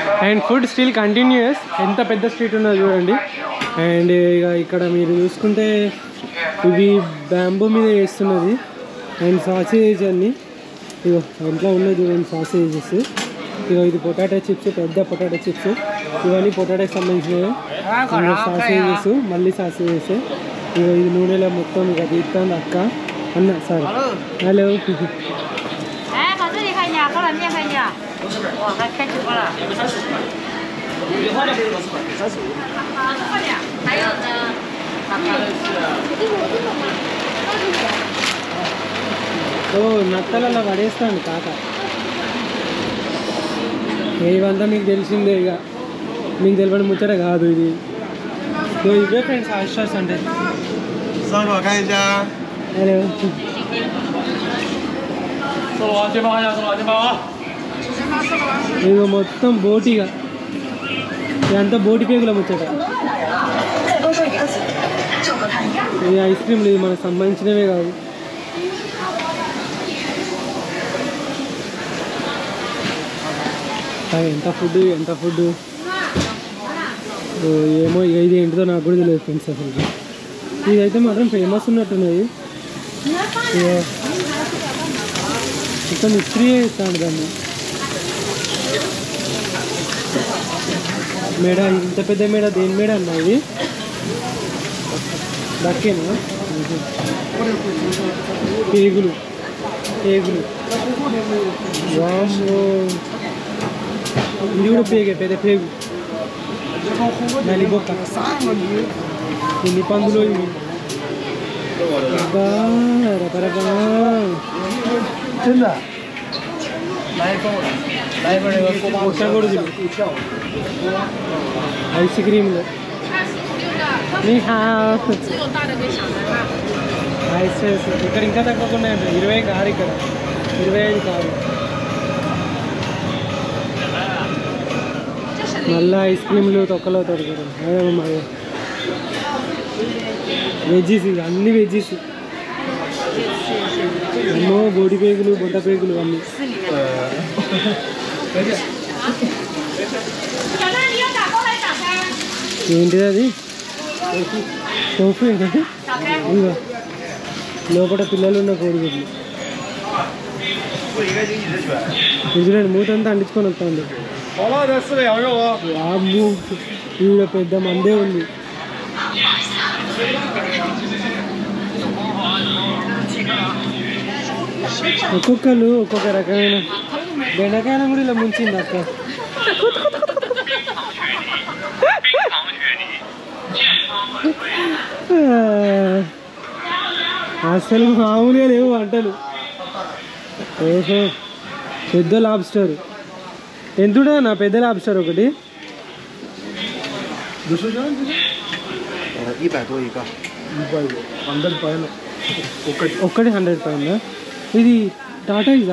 And food still continuous ఎంత పెద్ద street ఉన్నదో చూడండి అండ్ ఇక ఇక్కడ మీరు చూసుకుంటే ఇవి బ్యాంబూ మీద వేస్తున్నది అండ్ సాసేజ్ అన్ని ఇగో ఇంట్లో ఉన్నది చూడండి సాసేజెస్ ఇగో ఇది పొటాటో చిప్స్ పెద్ద పొటాటో చిప్స్ ఇవన్నీ పొటాటోకి సంబంధించినవి సాసేజెస్ మళ్ళీ సాసేజెస్ ఇగో ఇది నూనెలో మొత్తం ఇక తీస్తాను అక్క అన్న సార్ హలో 哎，把这里看一下，好了，面看一下。哇，还开直播了。快点，还有呢。 ఓ నత్తలలో పడేస్తాను కాక ఇవంతా మీకు తెలిసిందే ఇక మీకు తెలియని ముచ్చట కాదు ఇది ఇగో ఇవే ఫ్రెండ్స్ హాస్టల్స్ అంటే 上手看一下， హలో 收了啊，肩膀看一下，收了啊，肩膀啊。 ఇదిగో మొత్తం బోటిగా ఇదంతా బోటి పేగుల ముచ్చట ఇది ఐస్ క్రీమ్లు ఇది మనకు సంబంధించినవే కాదు అవి ఎంత ఫుడ్ ఎంత ఫుడ్ ఏమో ఇక ఇది ఏంటిదో నాకు కూడా తెలియదు ఫ్రెండ్స్ అసలు ఇదైతే మాత్రం ఫేమస్ ఉన్నట్టున్నది ఇక మొత్తం ఇస్త్రీ చేస్తాను దాన్ని మేడ ఇంత పెద్ద మేడ దేని మేడ అన్న ఇది దక్కేనా పేగులు పేగులు వామ్మో ఇది కూడా పేగే పెద్ద పేగు నలిబొక్క ఎన్ని పందులు ఇవి అబ్బా రకరకా 真的。来一份，来一份那个锅巴 ఒకసారి కూడా చూడు ఐస్ క్రీమ్లు నీ ఐస్ క్రీమ్స్ ఇక్కడ ఇంకా తక్కువ ఉన్నాయంట ఇరవై కాదు ఇక్కడ ఇరవై ఐదు కాదు మళ్ళా ఐస్ క్రీమ్లు తొక్కలో దొరకడం అదే మరి వెజ్జీస్ ఇవి అన్ని వెజ్జీస్ ఎన్నో బోడి పేగులు బొడ్డ పేగులు అన్నీ ఏంటిది అది టోఫు ఏంటది ఇదిగో లోపల పిల్లలు ఉన్న కోడిగుడ్లు ఇది చూడండి మూతంతా అంటించుకొని వస్తుంది 好了，这四个羊肉啊。 వామ్ము ఈవిడ పెద్ద మందే ఉంది ఒక్కొక్కరు ఒక్కొక్క రకమైన బెండకాయలు కూడా ఇలా ముంచింది అక్క అసలు మామూలుగా లేవు వంటలు ఓహో పెద్ద లాబ్స్టర్ ఎంతుడా నా పెద్ద లాబ్స్టర్ ఒకటి 一百多一个。一百多，అందరి పైన ఒకటి ఒక్కటి హండ్రెడ్ పైన ఇది టాటా ఇదా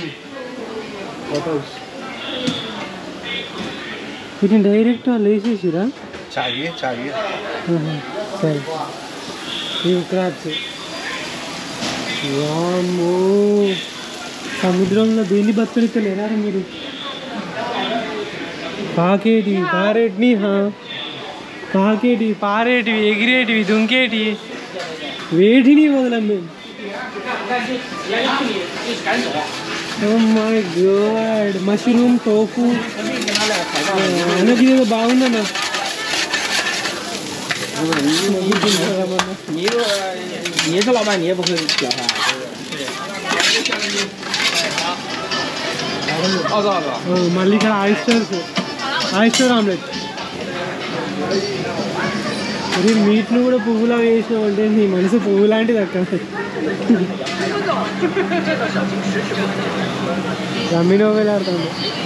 వీటిని డైరెక్ట్ వాళ్ళు వేసేసిరా 甲鱼，甲鱼。 ఆహా, సరే ఇవి క్రాబ్స్ వామ్మో సముద్రంలో దేన్ని బతకడితలేరా మీరు పాకేటివి పారేటిని హా పాకేటివి పారేటివి ఎగిరేటివి దుంకేటివి వేటిని వదలం మేము oh my god mushroom tofu అన్నకి ఇదేదో బాగుందన్నా 你你是老板，你也不会叫他。二十二个。 ఓ, మళ్ళీ ఇక్కడ ఆయిస్టర్స్ ఆయిస్టర్ ఆమ్లెట్ మరి మీట్ను కూడా పువ్వులా వేసినావు అంటే నీ మనసు పువ్వు లాంటిది అక్క రమ్మినో వెళ్ళాడుతుంది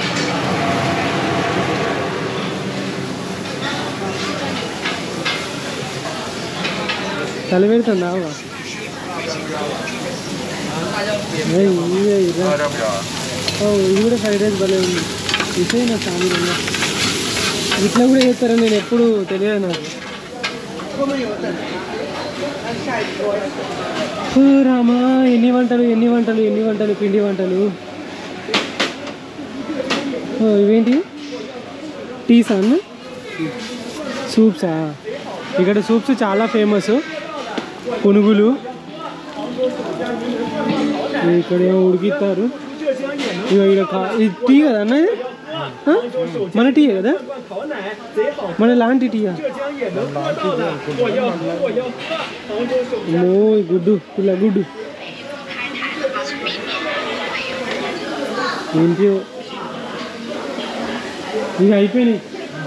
తల పెడుతుందా అవ్వ? ఏయ్, ఇదే ఇరా. ఓ, ఇది కూడా ఫ్రైడ్ రైస్ భలే ఉంది ఇదే నా సామి ఇట్లా కూడా చేస్తారని నేను ఎప్పుడు తెలియదు నాకు ఓ రామా ఎన్ని వంటలు ఎన్ని వంటలు ఎన్ని వంటలు పిండి వంటలు ఓ ఇవేంటి టీస్ అన్న సూప్సా ఇక్కడ సూప్స్ చాలా ఫేమస్ పునుగులు ఇక్కడ ఏమో ఉడికిస్తారు ఇక ఇక్కడ కా- ఇది టీ కదా అన్న ఇది? ఆ? మన టీ కదా మన లాంటి టీయా అమ్మో ఈ గుడ్డు పిల్ల గుడ్డు ఏంటి ఇవి అయిపోయినాయి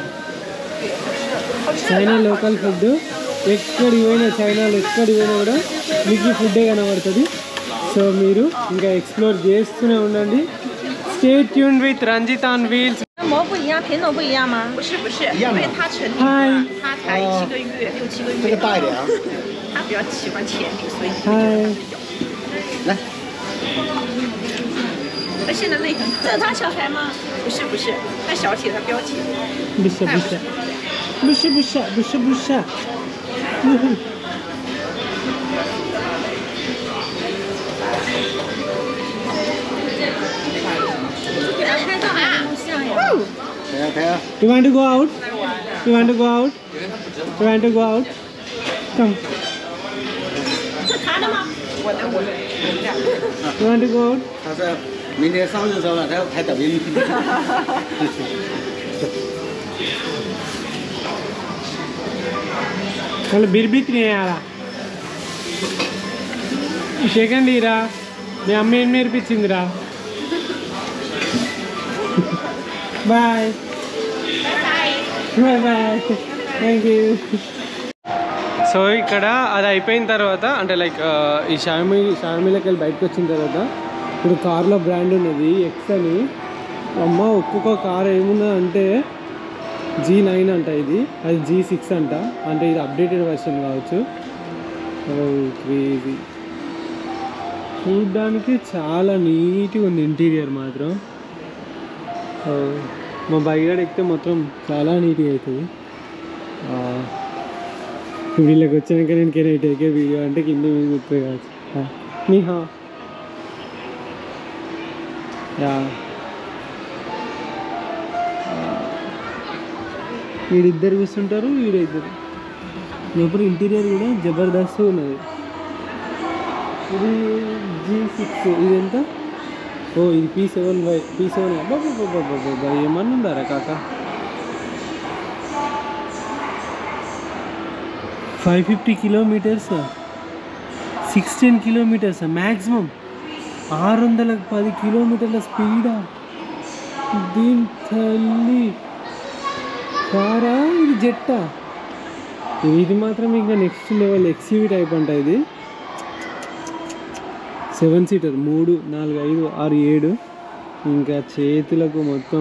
చైనా లోకల్ ఫుడ్ ఎక్కడికి పోయినా చైనాలో ఎక్కడికి పోయినా కూడా మీకు ఈ ఫుడ్డే కనబడుతుంది సో మీరు ఇంకా ఎక్స్ప్లోర్ చేస్తూనే ఉండండి stay tune with Ranjith on wheels 膜不一样，品种不一样吗？ 不是不是， 一样的因为它成立嗨嘛，它才七个月，六七个月这个，大一点啊， 它比较喜欢甜品，所以 hi 来， 它现在泪很这是它小孩吗？ 不是不是，它小铁它标铁， బుష బుష బుష బుష బుష బుష 给它拍照还不像呀。 看呀看呀， You want to go out? You want to go out? You want to go out? Come. 这他的吗？ You want to go out? 他是明天上热搜了，他要拍抖音。 వాళ్ళు బిర్బిక్ని వేయాలా సెకండ్ ఇరా మీ అమ్మ ఏం నేర్పించిందిరా bye bye bye thank you so ఇక్కడ అది అయిపోయిన తర్వాత అంటే లైక్ ఈ షామి షామిలోకి వెళ్ళి బయటకు వచ్చిన తర్వాత ఇప్పుడు కార్లో బ్రాండ్ ఉన్నది ఎక్స్ అని అమ్మ ఒక్కొక్క కార్ ఏమున్నా అంటే జీ నైన్ అంట ఇది అది జీ సిక్స్ అంట అంటే ఇది అప్డేటెడ్ వర్షన్ కావచ్చు క్రేజీ చూడ్డానికి చాలా నీట్గా ఉంది ఇంటీరియర్ మాత్రం ఆ, మా బైగాడ్ ఎక్కితే మొత్తం చాలా నీట్గా అవుతుంది ఆ, వీళ్ళకి వచ్చినాక నేను కెన్ టేకే వీడియో అంటే కింద మీద గుర్తు కావచ్చు ఆ, నీహా యా వీడిద్దరు కూర్చుంటారు వీడిద్దరు లోపల ఇంటీరియర్ కూడా జబర్దస్త్ ఉన్నది ఇది జీ సిక్స్ ఇది ఎంత ఓ ఇది P seven by P seven బాబా ఏమన్నా ఉందారా కాక five fifty kilometres sixteen kilometres maximum ఆరు వందల పది కిలోమీటర్ల స్పీడా దీని తల్లి కారా ఇది జెట్టా ఇది మాత్రం ఇంకా నెక్స్ట్ లెవెల్ ఎక్స్యూవీ టైప్ అంట ఇది సెవెన్ సీటర్ మూడు నాలుగు ఐదు ఆరు ఏడు ఇంకా చేతులకు మొత్తం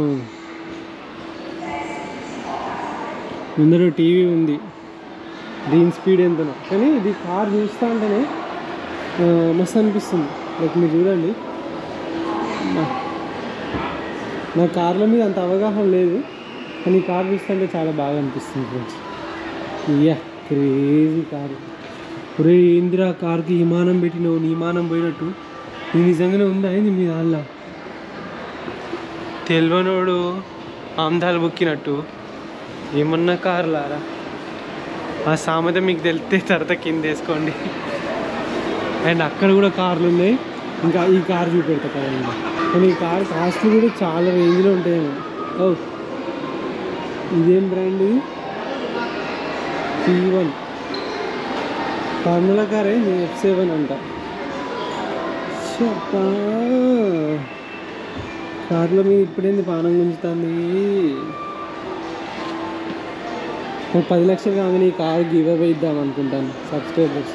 ముందర టీవీ ఉంది దీని స్పీడ్ ఎంతనో కానీ ఇది కార్ చూస్తా ఉంటేనే ఆ, మస్తు అనిపిస్తుంది లైక్ మీరు చూడండి నా- నా కార్ల మీద అంత అవగాహన లేదు కానీ ఈ కార్ చూస్తుంటే చాలా బాగా అనిపిస్తుంది ఫ్రెండ్స్ ఇయ్యా క్రేజీ కారు ఒరే ఏందిరా కార్కి విమానం పెట్టినావు నీ విమానం పోయినట్టు నీ నిజంగానే ఉందా ఏంది మీ దానిలో తెలివనోడు ఆమ్దాలు బుక్కినట్టు ఏమన్నా కారులారా ఆ సామెత మీకు తెలితే తర్వాత కింద వేసుకోండి అండ్ అక్కడ కూడా కార్లు ఉన్నాయి ఇంకా ఈ కార్ చూపెడతా కదండి కానీ ఈ కార్ కాస్ట్లు కూడా చాలా రేంజ్లో ఉంటాయేమో ఓ ఇదేం బ్రాండ్ ఇది టీ వన్ ఫార్ములా కారే ఎఫ్ సెవెన్ అంట చెప్పా కార్లో మీద ఇప్పుడేంది పానం గుంజుతుంది ఒక పది లక్షలు కాగానే ఈ కార్ గివ్ అవే ఇద్దాం అనుకుంటాను సబ్స్క్రైబర్స్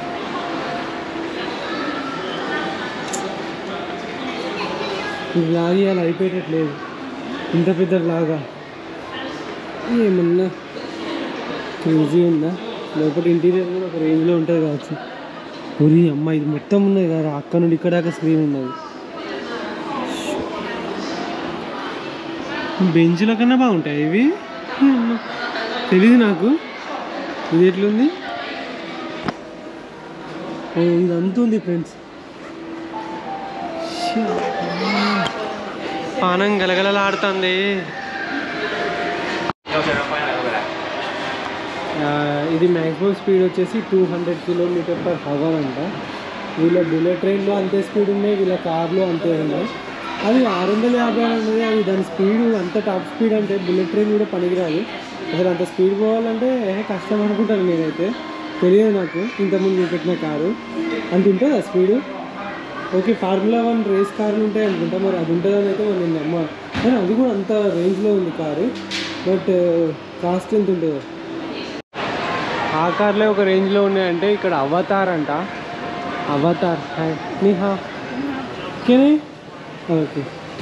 ఈ బ్లాగ్ ఇవాళ అయిపోయేటట్లేదు ఇంత పెద్ద బ్లాగా ఏమన్నా క్రేజీ ఉందా లోపల ఇంటీరియర్ కూడా ఒక రేంజ్లో ఉంటుంది కావచ్చు ఉరి అమ్మ ఇది మొత్తం ఉన్నది కదా అక్కడ నుండి ఇక్కడ దాకా స్క్రీన్ ఉన్నది బెంచ్ల కన్నా బాగుంటాయి ఇవి అమ్మ. తెలీదు నాకు ఇది ఎట్లుంది ఓ ఇది అంత ఉంది ఫ్రెండ్స్ పానం గలగలలాడుతుంది ఆ, ఇది మ్యాక్సిమం స్పీడ్ వచ్చేసి two hundred kilometre per hour అంట వీళ్ళ బుల్లెట్ ట్రైన్లో అంతే స్పీడ్ ఉన్నాయి వీళ్ళ కార్లో అంతే ఉన్నాయి అది ఆరు వందల యాభై ఉన్నది అది దాని స్పీడ్ అంత టాప్ స్పీడ్ అంటే బుల్లెట్ ట్రైన్ కూడా పనికిరాదు అసలు అంత స్పీడ్ పోవాలంటే ఏ కష్టం అనుకుంటాను నేనైతే తెలియదు నాకు ఇంతకుముందు చూపెట్టిన కారు అంత ఉంటుందా speed okay formula one race కార్లు ఉంటాయి అనుకుంటా మరి అది ఉంటుందని అయితే మరి నేను నమ్మ కానీ అది కూడా అంత రేంజ్లో ఉంది కారు బట్ కాస్ట్ ఎంత ఉంటుందో ఆ కార్లే ఒక రేంజ్లో ఉన్నాయంటే ఇక్కడ అవతార్ అంట అవతార్ హాయ్ నిహా can okay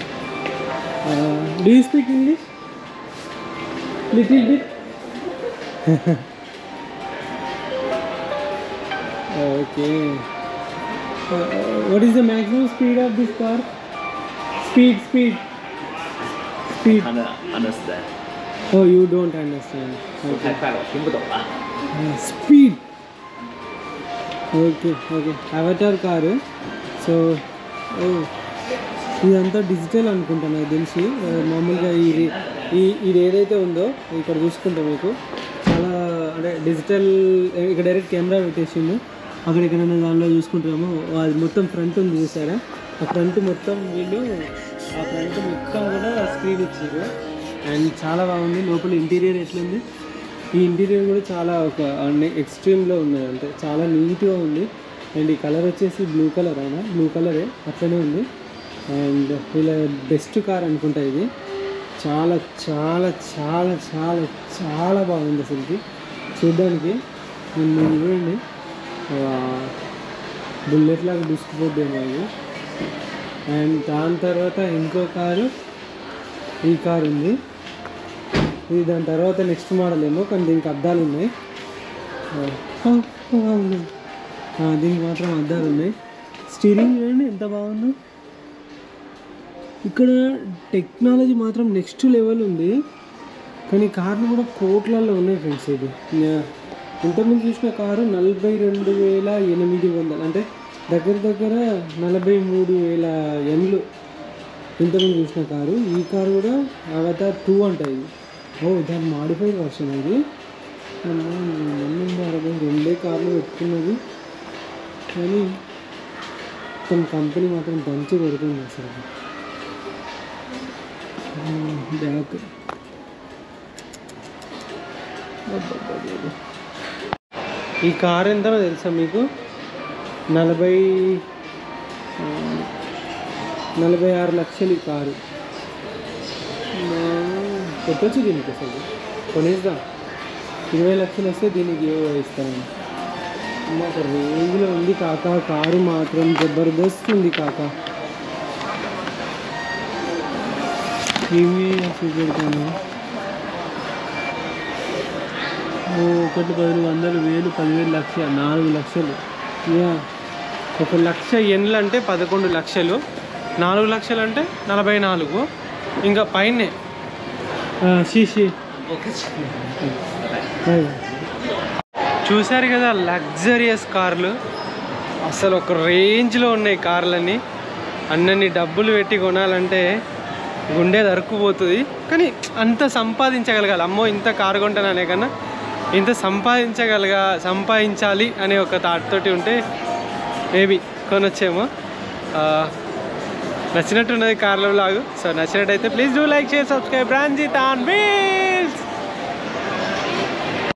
do you speak English little bit okay what is the maximum speed of this car speed speed speed understand， oh you don't understand 太快了，我听不懂了。 speed okay okay Avatar car so ఓ ఇదంతా digital అనుకుంటా నాకు తెలిసి ఆ, మామూలుగా ఇది ఈ ఇది ఏదైతే ఉందో ఇక్కడ చూసుకుంటే మీకు చాలా అంటే డిజిటల్ ఇక్కడ డైరెక్ట్ కెమెరా పెట్టేసిండు అక్కడ ఎక్కడైనా దానిలో చూసుకుంటామో అది మొత్తం ఫ్రంట్ ఉంది చూసారా ఆ ఫ్రంట్ మొత్తం వీళ్ళు ఆ ఫ్రంట్ మొత్తం కూడా స్క్రీన్ ఇచ్చారు అండ్ చాలా బాగుంది లోపల ఇంటీరియర్ ఎట్లుంది ఈ ఇంటీరియర్ కూడా చాలా ఒక ఎక్స్ట్రీమ్లో ఉన్నది అంటే చాలా నీట్గా ఉంది అండ్ ఈ కలర్ వచ్చేసి బ్లూ కలర్ అయినా బ్లూ కలరే అట్లనే ఉంది అండ్ వీళ్ళ బెస్ట్ కార్ అనుకుంటా ఇది చాలా చాలా చాలా చాలా చాలా బాగుంది అసలుకి చూడ్డానికి నేను మీరు చూడండి బుల్లెట్ లాగా దూసుకుపోద్దేమో ఇది అండ్ దాని తర్వాత ఇంకో కారు ఈ కారు ఉంది ఇది దాని తర్వాత నెక్స్ట్ మోడల్ ఏమో కానీ దీనికి అద్దాలు ఉన్నాయి ఆ, ఆ, ఆ, ఉన్నాయి. ఆ, దీనికి మాత్రం అద్దాలు ఉన్నాయి స్టీరింగ్ చూడండి ఎంత బాగుందో ఇక్కడ టెక్నాలజీ మాత్రం నెక్స్ట్ లెవెల్ ఉంది కానీ కార్లు కూడా కోట్లలో ఉన్నాయి ఫ్రెండ్స్ ఇది నా- ఇంతకుముందు చూసిన కారు నలభై రెండు వేల ఎనిమిది వందలు అంటే దగ్గర దగ్గర నలభై మూడు వేల ఎండ్లు ఇంతకుముందు చూసిన కారు ఈ కారు కూడా అవతార్ టూ అంట ఇది ఓ దాని మాడిఫైడ్ వర్షన్ ఇది మొన్న అరవై రెండే కార్లు పెట్టుకున్నది కానీ తన కంపెనీ మాత్రం దంచి కొడుతుంది అసలు బ్యాక్ ఈ కార్ ఎంతనో తెలుసా మీకు నలభై ఆ, నలభై ఆరు లక్షలు ఈ కారు మా- కొట్టొచ్చు దీనికి అసలు కొనేద్దాం ఇరవై లక్షలు వస్తే దీనికి ఏవో ఇస్తాను అమ్మ ఒక రేంజ్లో ఉంది కాక కారు మాత్రం జబర్దస్త్ ఉంది కాక ఏమి చూపెడతాను ఓ, ఒకటి పది వందలు వేలు పదివేలు లక్ష నాలుగు లక్షలు యా ఒక లక్ష ఎన్లు అంటే పదకొండు లక్షలు నాలుగు లక్షలు అంటే నలభై నాలుగు ఇంకా పైనే షీషి చూశారు కదా లగ్జరియస్ కార్లు అసలు ఒక రేంజ్లో ఉన్నాయి కార్లన్నీ అన్నన్ని డబ్బులు పెట్టి కొనాలంటే గుండె దరుక్కుపోతుంది కానీ అంత సంపాదించగలగాలి అమ్మో ఇంత కారు కొంటాననే కన్నా ఇంత సంపాదించగలగా సంపాదించాలి అనే ఒక థాట్ తోటి ఉంటే మేబీ కొనొచ్చేమో ఆ, నచ్చినట్టున్నది కార్లో లాగు సో నచ్చినట్టయితే please do like share subscribe బ్రాంజీ తాన్